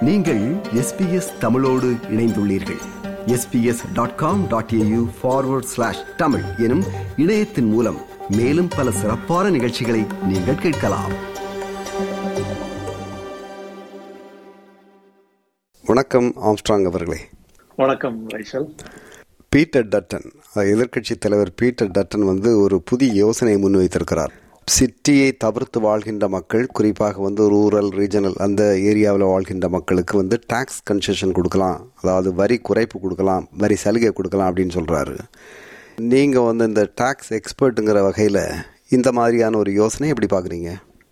நீங்கள் எஸ்பிஎஸ் தமிழோடு இணைந்துள்ளீர்கள் SBS dot com dot AU forward slash Tamil எனும் இணையத்தின் மூலம் மேலும் பல சிறப்பான நிகழ்ச்சிகளை நீங்கள் கேட்கலாம் வணக்கம் ஆம்ஸ்ட்ராங் அவர்களே வணக்கம் ரைசல் பீட்டர் டட்டன் எதிர்க்கட்சி தலைவர் பீட்டர் டட்டன் வந்து ஒரு புதிய யோசனையை முன்வைத்திருக்கிறார் சிட்டியை தவிர்த்து வாழ்கின்ற மக்கள் குறிப்பாக வந்து ரூரல் ரீஜனல் அந்த ஏரியாவில் வாழ்கின்ற மக்களுக்கு வந்து டாக்ஸ் கன்செஷன் கொடுக்கலாம் அதாவது வரி குறைப்பு கொடுக்கலாம் வரி சலுகை கொடுக்கலாம் அப்படின்னு சொல்கிறாரு நீங்கள் வந்து இந்த டாக்ஸ் எக்ஸ்பர்ட்டுங்கிற வகையில் இந்த மாதிரியான ஒரு யோசனை எப்படி பார்க்குறீங்க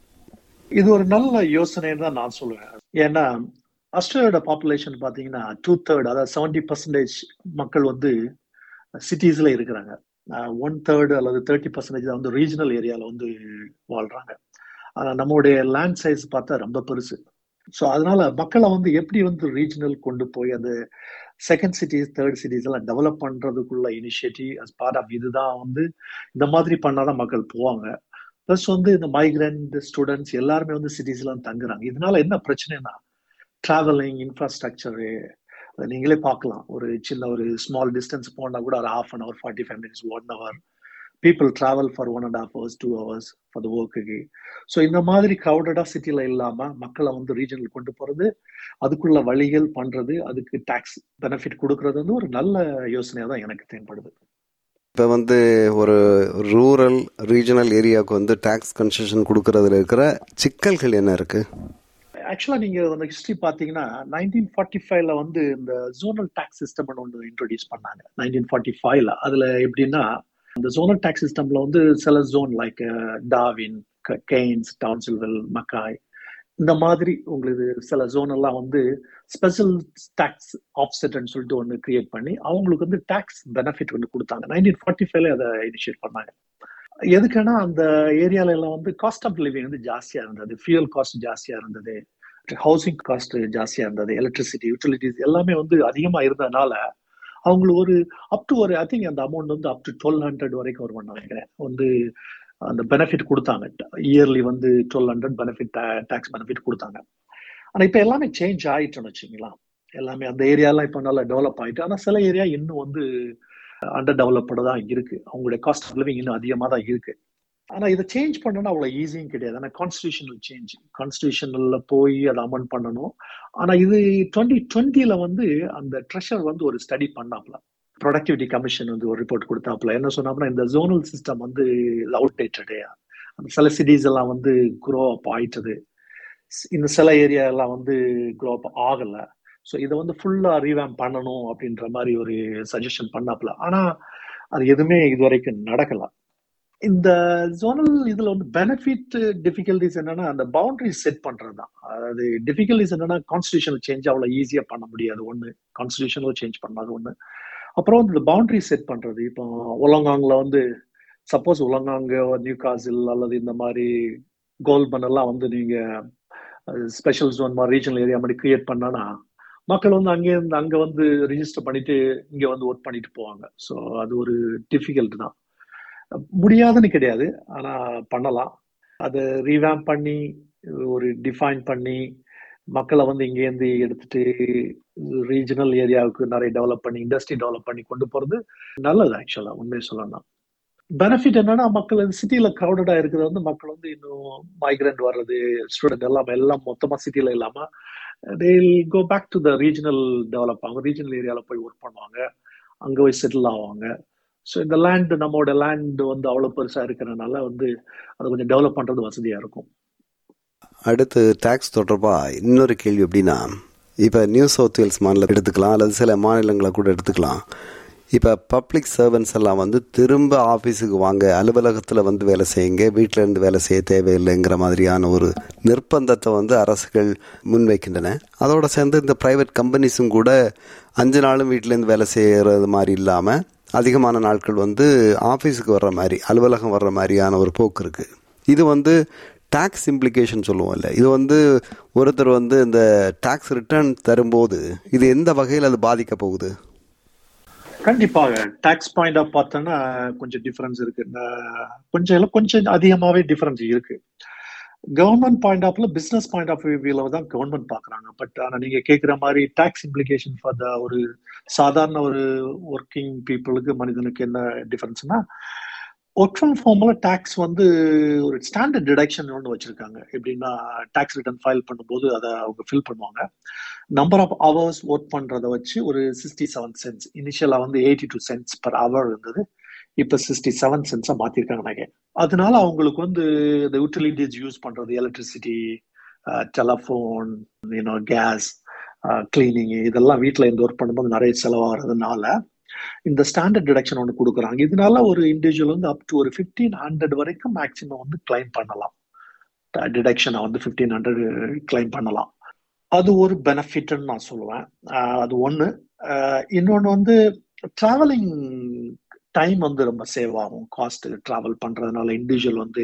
இது ஒரு நல்ல யோசனைன்னு தான் நான் சொல்லுவேன் ஏன்னா ஆஸ்திரேலியோட பாப்புலேஷன் பார்த்தீங்கன்னா டூ தேர்ட் அதாவது செவன்டி பர்சன்டேஜ் மக்கள் வந்து சிட்டிஸ்ல இருக்கிறாங்க ஒன் தேர்டு அல்லது தேர்ட்டி பர்சன்டேஜ் தான் வந்து ரீஜனல் ஏரியாவில் வந்து வாழ்றாங்க ஆனால் நம்மளுடைய லேண்ட் சைஸ் பார்த்தா ரொம்ப பெருசு ஸோ அதனால மக்களை வந்து எப்படி வந்து ரீஜனல் கொண்டு போய் அந்த செகண்ட் சிட்டிஸ் தேர்ட் சிட்டிஸ் எல்லாம் டெவலப் பண்றதுக்குள்ள இனிஷியேட்டிவ் அஸ் பார்ட் ஆஃப் இதுதான் வந்து இந்த மாதிரி பண்ணாதான் மக்கள் போவாங்க ப்ளஸ் வந்து இந்த மைக்ரண்ட் ஸ்டூடெண்ட்ஸ் எல்லாருமே வந்து சிட்டிஸ்லாம் தங்குறாங்க இதனால என்ன பிரச்சனைனா டிராவலிங் இன்ஃப்ராஸ்ட்ரக்சரு அதை நீங்களே பார்க்கலாம் ஒரு சின்ன ஒரு ஸ்மால் டிஸ்டன்ஸ் போனால் கூட ஒரு half an hour forty five minutes one hour people travel for one and half hours two hours for the ஒர்க்குக்கு ஸோ இந்த மாதிரி க்ரௌடடாக சிட்டியில் இல்லாமல் மக்களை வந்து ரீஜனில் கொண்டு போகிறது அதுக்குள்ள வழிகள் பண்ணுறது அதுக்கு டேக்ஸ் பெனிஃபிட் கொடுக்கறது வந்து ஒரு நல்ல யோசனையாக தான் எனக்கு தென்படுது இப்போ வந்து ஒரு ரூரல் ரீஜனல் ஏரியாவுக்கு வந்து டாக்ஸ் கன்செஷன் கொடுக்கறதுல இருக்கிற சிக்கல்கள் என்ன இருக்குது ஆக்சுவலா நீங்க அந்த ஹிஸ்டரி பாத்தீங்கன்னா நைன்டீன் ஃபார்ட்டி ஃபைவ்ல வந்து இந்த ஜோனல் டாக்ஸ் சிஸ்டம் ஒன்று இன்ட்ரோடியூஸ் பண்ணாங்க நைன்டீன் ஃபார்ட்டி ஃபைவ்ல அதுல எப்படின்னா இந்த ஜோனல் டாக்ஸ் சிஸ்டம்ல வந்து சில zone like Darwin Cairns Townsville Mackay இந்த மாதிரி உங்களுக்கு சில ஜோன் எல்லாம் வந்து ஸ்பெஷல் டாக்ஸ் ஆப்செட்னு சொல்லிட்டு ஒன்று கிரியேட் பண்ணி அவங்களுக்கு வந்து டாக்ஸ் பெனிஃபிட் வந்து கொடுத்தாங்க நைன்டீன் ஃபார்ட்டி ஃபைவ்ல அதை இனிஷியேட் பண்ணாங்க எதுக்குன்னா அந்த ஏரியால எல்லாம் வந்து காஸ்ட் ஆஃப் லிவிங் வந்து ஜாஸ்தியா இருந்தது ஃபியூல் காஸ்ட் ஜாஸ்தியா இருந்தது ஹவுசிங் காஸ்ட் ஜாஸ்தியா இருந்தது எலக்ட்ரிசிட்டி யூட்டிலிட்டிஸ் எல்லாமே வந்து அதிகமா இருந்ததுனால அவங்களுக்கு ஒரு அப் டு ஒரு ஐ திங்க் அந்த அமௌண்ட் வந்து அப் டு டுவெல் ஹண்ட்ரட் வரைக்கும் வரும்னு நினைக்கிறேன் வந்து அந்த பெனிஃபிட் கொடுத்தாங்க இயர்லி வந்து twelve hundred benefit tax benefit கொடுத்தாங்க ஆனா இப்ப எல்லாமே சேஞ்ச் ஆயிட்டோன்னு வச்சுங்களா எல்லாமே அந்த ஏரியாலாம் இப்போ நல்லா டெவலப் ஆயிட்டு ஆனா சில ஏரியா இன்னும் வந்து அண்டர் டெவலப்டு தான் இருக்கு அவங்களுடைய காஸ்ட் ஆஃப் லிவிங் இன்னும் அதிகமாக தான் இருக்கு ஆனா இதை சேஞ்ச் பண்ணணும் அவ்வளவு ஈஸியும் கிடையாது ஆனா கான்ஸ்டியூஷனல் சேஞ்ச் கான்ஸ்டியூஷனல்ல போய் அதை அமெண்ட் பண்ணணும் ஆனா இது டுவெண்ட்டி டுவெண்ட்டில வந்து அந்த ட்ரெஷர் வந்து ஒரு ஸ்டடி பண்ணாப்ல ப்ரொடக்டிவிட்டி கமிஷன் வந்து ஒரு ரிப்போர்ட் கொடுத்தாப்ல என்ன சொன்னாப்னா இந்த ஜோனல் சிஸ்டம் வந்து அவுடேட்டடு அந்த சில சிட்டிஸ் எல்லாம் வந்து குரோ அப் ஆயிட்டது இந்த சில ஏரியா எல்லாம் வந்து குரோ அப் ஆகலை ஸோ இதை வந்து ஃபுல்லா ரீவேம் பண்ணணும் அப்படின்ற மாதிரி ஒரு சஜஷன் பண்ணாப்ல ஆனா அது எதுவுமே இது வரைக்கும் நடக்கல இந்த ஜோனல் இதுல வந்து பெனிஃபிட் டிஃபிகல்டிஸ் என்னன்னா அந்த பவுண்டரி செட் பண்றது தான் அதாவது டிஃபிகல்டிஸ் என்னன்னா கான்ஸ்டியூஷனல் சேஞ்ச் அவ்வளவு ஈஸியா பண்ண முடியாது ஒண்ணு கான்ஸ்டியூஷனல் சேஞ்ச் பண்ணாது ஒண்ணு அப்புறம் இந்த பவுண்டரி செட் பண்றது இப்போ உலங்காங்ல வந்து சப்போஸ் உலங்காங்க நியூ காசில் அல்லது இந்த மாதிரி கோல்பன் எல்லாம் வந்து நீங்க ஸ்பெஷல் ஜோன் மாதிரி ரீஜனல் ஏரியா மாதிரி கிரியேட் பண்ணனா மக்கள் வந்து அங்கே இருந்து அங்க வந்து ரிஜிஸ்டர் பண்ணிட்டு இங்க வந்து ஒர்க் பண்ணிட்டு போவாங்க ஸோ அது ஒரு டிஃபிகல்ட் தான் முடியாதுன்னு கிடையாது ஆனா பண்ணலாம் அதை ரீவேம் பண்ணி ஒரு டிஃபைன் பண்ணி மக்களை வந்து இங்கேருந்து எடுத்துட்டு ரீஜனல் ஏரியாவுக்கு நிறைய டெவலப் பண்ணி இண்டஸ்ட்ரி டெவலப் பண்ணி கொண்டு போறது நல்லது ஆக்சுவலா உண்மையை சொல்லலாம் பெனிஃபிட் என்னன்னா மக்கள் சிட்டியில க்ரௌடடா இருக்கிறது வந்து மக்கள் வந்து இன்னும் மைக்ரண்ட் வர்றது ஸ்டூடெண்ட் எல்லாம் எல்லாம் மொத்தமா சிட்டியில இல்லாம they go back to the regional develop ஆகும் ரீஜனல் ஏரியாவில் போய் ஒர்க் பண்ணுவாங்க அங்கே போய் செட்டில் ஆவாங்க ஸோ இந்த லேண்ட் நம்மளோட லேண்ட் வந்து அவ்வளோ பெருசாக இருக்கிறனால வந்து அதை கொஞ்சம் டெவலப் பண்ணுறது வசதியாக இருக்கும் அடுத்து டாக்ஸ் தொடர்பாக இன்னொரு கேள்வி எப்படின்னா இப்போ நியூ சவுத் வேல்ஸ் மாநிலம் எடுத்துக்கலாம் அல்லது சில மாநிலங்களை கூட எடுத்துக்கலாம் இப்போ பப்ளிக் சர்வன்ஸ் எல்லாம் வந்து திரும்ப ஆஃபீஸுக்கு வாங்க அலுவலகத்தில் வந்து வேலை செய்யுங்க வீட்டில் இருந்து வேலை செய்ய தேவையில்லைங்கிற மாதிரியான ஒரு நிர்பந்தத்தை வந்து அரசுகள் முன்வைக்கின்றன அதோட சேர்ந்து இந்த ப்ரைவேட் கம்பெனிஸும் கூட அஞ்சு நாளும் வீட்டிலேருந்து வேலை செய்கிறது மாதிரி இல்லாமல் அதிகமான நாட்கள் வந்து ஆஃபீஸுக்கு வர்ற மாதிரி அலுவலகம் வர்ற மாதிரியான ஒரு போக்கு இருக்குது இது வந்து டாக்ஸ் இம்ப்ளிகேஷன் சொல்லுவோம்ல இது வந்து ஒருத்தர் வந்து இந்த டாக்ஸ் ரிட்டர்ன் தரும்போது இது எந்த வகையில் அது பாதிக்க போகுது கண்டிப்பாக டாக்ஸ் பாயிண்ட் ஆஃப் பார்த்தோன்னா கொஞ்சம் டிஃபரன்ஸ் இருக்கு கொஞ்சம் கொஞ்சம் அதிகமாவே டிஃபரன்ஸ் இருக்கு கவர்மெண்ட் பாயிண்ட் ஆஃப்ல பிசினஸ் பாயிண்ட் ஆஃப் வியூல தான் கவர்மெண்ட் பாக்குறாங்க பட் ஆனா நீங்க கேக்குற மாதிரி டாக்ஸ் இம்ப்ளிகேஷன் ஃபார் த ஒரு சாதாரண ஒரு ஒர்க்கிங் பீப்புளுக்கு மனிதனுக்கு என்ன டிஃபரன்ஸ்னா ஒர்க் ஃப்ரம் ஹோம்ல டாக்ஸ் வந்து ஒரு ஸ்டாண்டர்ட் டிடக்ஷன் ஒன்று வச்சிருக்காங்க எப்படின்னா டாக்ஸ் ரிட்டர்ன் ஃபைல் பண்ணும்போது அதை அவங்க ஃபில் பண்ணுவாங்க நம்பர் ஆஃப் ஹவர்ஸ் ஒர்க் பண்றதை வச்சு ஒரு சிக்ஸ்டி செவன் சென்ஸ் இனிஷியலா வந்து eighty two cents per hour இருந்தது இப்ப சிக்ஸ்டி செவன் சென்ஸா மாத்திருக்காங்க நகை அதனால அவங்களுக்கு வந்து இந்த யூட்டிலிட்டிஸ் யூஸ் பண்றது electricity telephone you know gas cleaning இதெல்லாம் வீட்டில் இருந்து ஒர்க் பண்ணும்போது நிறைய செலவாகிறதுனால இந்த ஸ்டாண்டர்ட் டிடக்ஷன் ஒன்று கொடுக்குறாங்க இதனால ஒரு இண்டிவிஜுவல் வந்து அப் டு ஒரு ஃபிஃப்டீன் ஹண்ட்ரட் வரைக்கும் மேக்ஸிமம் வந்து கிளைம் பண்ணலாம் டிடக்ஷனை வந்து ஃபிஃப்டீன் ஹண்ட்ரட் கிளைம் பண்ணலாம் அது ஒரு பெனிஃபிட்னு நான் சொல்லுவேன் அது ஒன்று இன்னொன்று வந்து ட்ராவலிங் டைம் வந்து ரொம்ப சேவ் ஆகும் காஸ்ட் ட்ராவல் பண்றதுனால இண்டிவிஜுவல் வந்து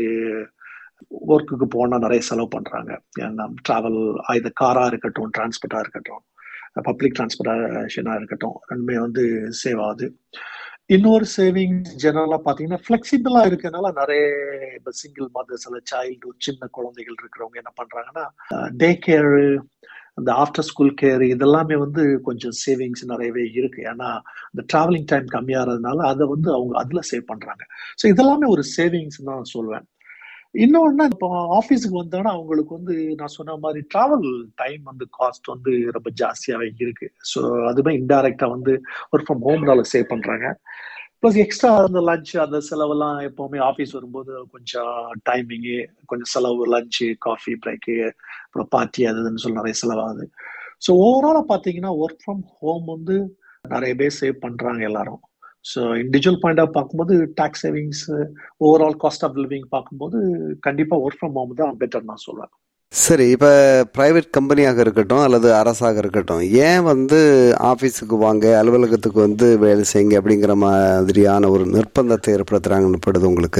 ஒர்க்குக்கு போனால் நிறைய செலவு பண்றாங்க ட்ராவல் இது காரா இருக்கட்டும் டிரான்ஸ்போர்ட்டா இருக்கட்டும் பப்ளிக் டிரான்ஸ்போர்டேஷனா இருக்கட்டும் ரெண்டுமே வந்து சேவ் ஆகுது இன்னொரு சேவிங்ஸ் ஜெனரலா பாத்தீங்கன்னா ஃபிளெக்சிபிளா இருக்கனால நிறைய இப்போ சிங்கிள் மதர்ஸ் அல்ல சைல்டு சின்ன குழந்தைகள் இருக்கிறவங்க என்ன பண்றாங்கன்னா டே கேர் அந்த ஆஃப்டர் ஸ்கூல் கேர் இதெல்லாமே வந்து கொஞ்சம் சேவிங்ஸ் நிறையவே இருக்கு ஏன்னா இந்த டிராவலிங் டைம் கம்மியாகிறதுனால அதை வந்து அவங்க அதுல சேவ் பண்றாங்க ஸோ இதெல்லாமே ஒரு சேவிங்ஸ் தான் சொல்லுவேன் இன்னொன்னு இப்போ ஆஃபீஸுக்கு வந்தோன்னா அவங்களுக்கு வந்து நான் சொன்ன மாதிரி டிராவல் டைம் வந்து காஸ்ட் வந்து ரொம்ப ஜாஸ்தியாகவே இருக்கு ஸோ அதுமே இன்டைரக்டா வந்து ஒர்க் ஃப்ரம் ஹோம்னால சேவ் பண்றாங்க ப்ளஸ் எக்ஸ்ட்ரா அந்த லஞ்ச் அந்த செலவெல்லாம் எப்போவுமே ஆஃபீஸ் வரும்போது கொஞ்சம் டைமிங்கு கொஞ்சம் செலவு லஞ்சு காஃபி பிரேக்கு அப்புறம் பார்ட்டி அது இதுன்னு சொல்லி நிறைய செலவாகுது ஸோ ஓவராலாக பார்த்தீங்கன்னா ஒர்க் ஃப்ரம் ஹோம் வந்து நிறைய பேர் சேவ் பண்ணுறாங்க எல்லாரும் ஸோ இண்டிவிஜுவல் பாயிண்ட் ஆஃப் பார்க்கும்போது tax savings overall cost of living பார்க்கும்போது கண்டிப்பாக ஒர்க் ஃப்ரம் ஹோம் தான் பெட்டர் நான் சொல்லுவேன் சரி இப்போ ப்ரைவேட் கம்பெனியாக இருக்கட்டும் அல்லது அரசாக இருக்கட்டும் ஏன் வந்து ஆஃபீஸுக்கு வாங்க அலுவலகத்துக்கு வந்து வேலை செய்யுங்க அப்படிங்கிற மாதிரியான ஒரு நிர்பந்தத்தை ஏற்படுத்துகிறாங்கன்னு படுது உங்களுக்கு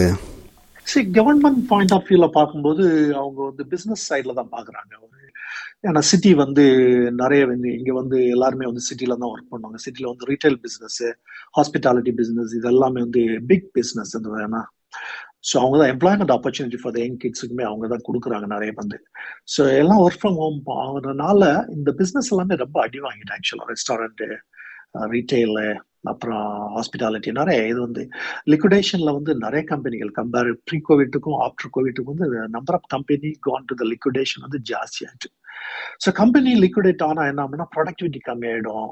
சரி கவர்மெண்ட் பாயிண்ட் ஆஃப் வியூல பார்க்கும்போது அவங்க வந்து பிசினஸ் சைட்ல தான் பாக்குறாங்க ஒரு ஏன்னா சிட்டி வந்து நிறைய வந்து இங்க வந்து எல்லாருமே வந்து சிட்டில தான் ஒர்க் பண்ணுவாங்க சிட்டில வந்து ரீட்டைல் பிசினஸ் ஹாஸ்பிட்டாலிட்டி பிசினஸ் இது எல்லாமே வந்து பிக் பிசினஸ் இந்த வேணா ஸோ அவங்க தான் எம்ப்ளாய்மெண்ட் ஆப்பர்ச்சுனிட்டி ஃபார் யங் கிட்ஸுக்குமே அவங்க தான் கொடுக்குறாங்க நிறைய வந்து ஸோ எல்லாம் ஒர்க் ஃப்ரம் ஹோம் ஆகுறதுனால இந்த பிஸ்னஸ் எல்லாமே ரொம்ப அடி வாங்கிட்டு ஆக்சுவலாக ரெஸ்டாரண்ட்டு ரீட்டைலு அப்புறம் ஹாஸ்பிட்டாலிட்டி நிறைய இது வந்து லிக்விடேஷன்ல வந்து நிறைய கம்பெனிகள் கம்பேர் ப்ரீ கோவிட்டுக்கும் ஆஃப்டர் கோவிட்டுக்கும் வந்து number of company gone to the liquidation வந்து ஜாஸ்தி ஆயிடுச்சு ஸோ கம்பெனி லிக்விடேட் ஆனால் என்ன ஆகும்னா ப்ரொடக்டிவிட்டி கம்மியாயிடும்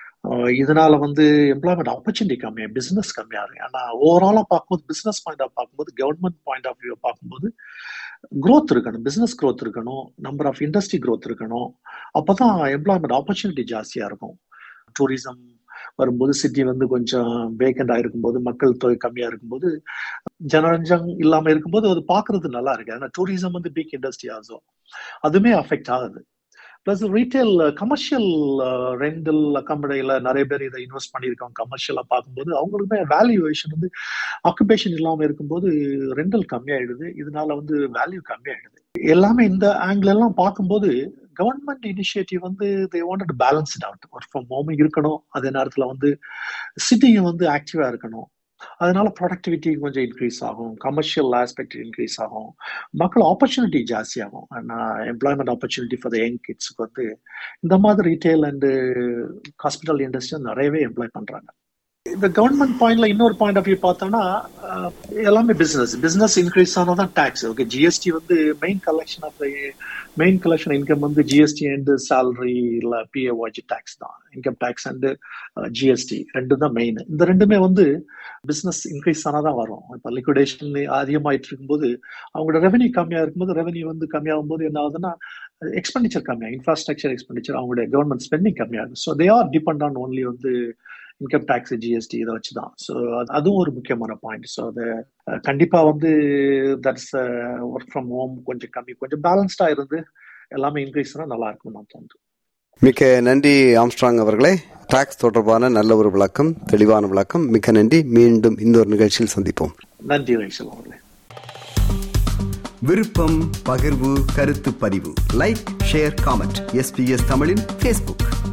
இதனால வந்து எம்ப்ளாய்மெண்ட் ஆப்பர்ச்சுனிட்டி கம்மியாக பிசினஸ் கம்மியாகும் ஏன்னா ஓவராலாக பார்க்கும்போது பிசினஸ் பாயிண்ட் ஆஃப் பார்க்கும்போது கவர்மெண்ட் பாயிண்ட் ஆஃப் வியூ பார்க்கும்போது க்ரோத் இருக்கணும் பிசினஸ் க்ரோத் இருக்கணும் நம்பர் ஆஃப் இண்டஸ்ட்ரி க்ரோத் இருக்கணும் அப்போதான் எம்ப்ளாய்மெண்ட் ஆப்பர்ச்சுனிட்டி ஜாஸ்தியாக இருக்கும் டூரிசம் வரும்போது சிட்டி வந்து கொஞ்சம் வேக்கண்ட் ஆயிருக்கும்போது மக்கள் தொகை கம்மியா இருக்கும்போது ஜனரஞ்சம் இல்லாம இருக்கும்போது அது பாக்குறது நல்லா இருக்கு ஏன்னா டூரிசம் வந்து பிக் இண்டஸ்ட்ரி ஆகும் அதுவுமே அஃபெக்ட் ஆகுது பிளஸ் ரீட்டைல் கமர்ஷியல் ரெண்டல் அக்காமடையில நிறைய பேர் இதை இன்வெஸ்ட் பண்ணியிருக்காங்க கமர்ஷியலா பார்க்கும்போது அவங்களுக்குமே வேல்யூவேஷன் வந்து ஆக்குபேஷன் இல்லாம இருக்கும்போது ரெண்டல் கம்மியாயிடுது இதனால வந்து வேல்யூ கம்மியாயிடுது எல்லாமே இந்த ஆங்கிள் எல்லாம் பார்க்கும்போது கவர்மெண்ட் இனிஷியேட்டிவ் வந்து they wanted balance out work from home இருக்கணும் அதே நேரத்தில் வந்து சிட்டியும் வந்து ஆக்டிவா இருக்கணும் அதனால ப்ரொடக்டிவிட்டி கொஞ்சம் இன்க்ரீஸ் ஆகும் கமர்ஷியல் ஆஸ்பெக்ட் இன்க்ரீஸ் ஆகும் மக்கள் ஆப்பர்ச்சுனிட்டி ஜாஸ்தி ஆகும் employment opportunity for the young கிட்ஸுக்கு வந்து இந்த மாதிரி ரீட்டைல் அண்டு ஹாஸ்பிட்டல் இண்டஸ்ட்ரி நிறையவே எம்ப்ளாய் பண்றாங்க இந்த கவர்மெண்ட் பாயிண்ட்ல இன்னொரு பாயிண்ட் ஆஃப் வியூ பார்த்தோம்னா எல்லாமே பிசினஸ் பிசினஸ் இன்க்ரீஸ் ஆனதான் டேக்ஸ் ஓகே ஜிஎஸ்டி வந்து main collection of main collection income வந்து ஜிஎஸ்டி அண்ட் சேலரி இல்ல பிஏவாஜ் டேக்ஸ் தான் இன்கம் டேக்ஸ் அண்ட் ஜிஎஸ்டி ரெண்டு தான் மெயின் இந்த ரெண்டுமே வந்து பிசினஸ் இன்க்ரீஸ் ஆனாதான் வரும் இப்போ லிக்விடேஷன் அதிகமாயிட்டு இருக்கும்போது அவங்களோட ரெவன்யூ கம்மியா இருக்கும்போது ரெவன்யூ வந்து கம்மியாகும் போது என்ன ஆகுதுன்னா எக்ஸ்பெண்டிச்சர் கம்மியாகும் இன்ஃப்ராஸ்ட்ரக்சர் எக்ஸ்பெண்டிச்சர் அவங்களுடைய கவர்மெண்ட் ஸ்பெண்டிங் கம்மியாகும் so they are depend on only வந்து இன்கம் டேக்ஸ் ஜிஎஸ்டி இதை வச்சு தான் ஸோ அதுவும் ஒரு முக்கியமான பாயிண்ட் ஸோ அது கண்டிப்பா வந்து தட்ஸ் ஒர்க் ஃப்ரம் ஹோம் கொஞ்சம் கம்மி கொஞ்சம் பேலன்ஸ்டா இருந்து எல்லாமே இன்க்ரீஸ் நல்லா இருக்கும் நான் தோணுது மிக்க நன்றி ஆம்ஸ்ட்ராங் அவர்களே டாக்ஸ் தொடர்பான நல்ல ஒரு விளக்கம் தெளிவான விளக்கம் மிக்க நன்றி மீண்டும் இந்த ஒரு நிகழ்ச்சியில் சந்திப்போம் நன்றி ரைசல் அவர்களே விருப்பம் பகிர்வு கருத்து பதிவு லைக் ஷேர் காமெண்ட் எஸ்பிஎஸ் தமிழின் ஃபேஸ்புக்